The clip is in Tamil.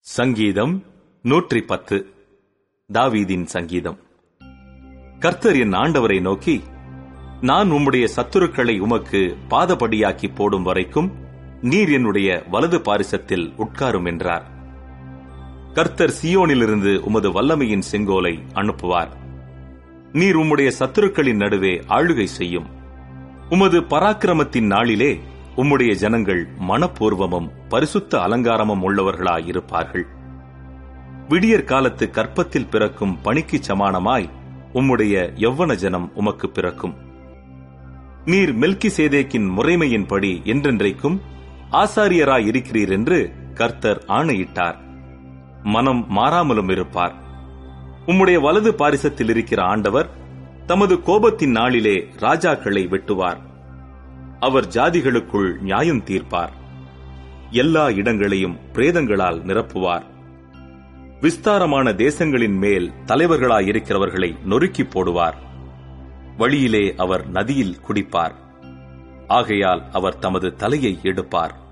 சங்கீதம் நூற்றி பத்து தாவீதின் சங்கீதம் கர்த்தர் என் ஆண்டவரை நோக்கி நான் உம்முடைய சத்துருக்களை உமக்கு பாதபடியாக்கி போடும் வரைக்கும் நீர் என்னுடைய வலது பாரிசத்தில் உட்காரும் என்றார் கர்த்தர் சியோனிலிருந்து உமது வல்லமையின் செங்கோலை அனுப்புவார் நீர் உம்முடைய சத்துருக்களின் நடுவே ஆளுகை செய்யும் உமது பராக்கிரமத்தின் நாளிலே உம்முடைய ஜனங்கள் மனப்பூர்வமும் பரிசுத்த அலங்காரமும் உள்ளவர்களாயிருப்பார்கள் விடியற் காலத்து கற்பத்தில் பிறக்கும் பணிக்குச் சமானமாய் உம்முடைய யவ்வன ஜனம் உமக்கு பிறக்கும் நீர் மெல்கி சேதேக்கின் முறைமையின்படி என்றென்றைக்கும் ஆசாரியராய் இருக்கிறீர் என்று கர்த்தர் ஆணையிட்டார் மனம் மாறாமலும் இருப்பார் உம்முடைய வலது பாரிசத்தில் இருக்கிற ஆண்டவர் தமது கோபத்தின் நாளிலே ராஜாக்களை வெட்டுவார் அவர் ஜாதிகளுக்குள் நியாயம் தீர்ப்பார் எல்லா இடங்களையும் பிரேதங்களால் நிரப்புவார் விஸ்தாரமான தேசங்களின் மேல் தலைவர்களாயிருக்கிறவர்களை நொறுக்கி போடுவார் வழியிலே அவர் நதியில் குடிப்பார் ஆகையால் அவர் தமது தலையை எடுப்பார்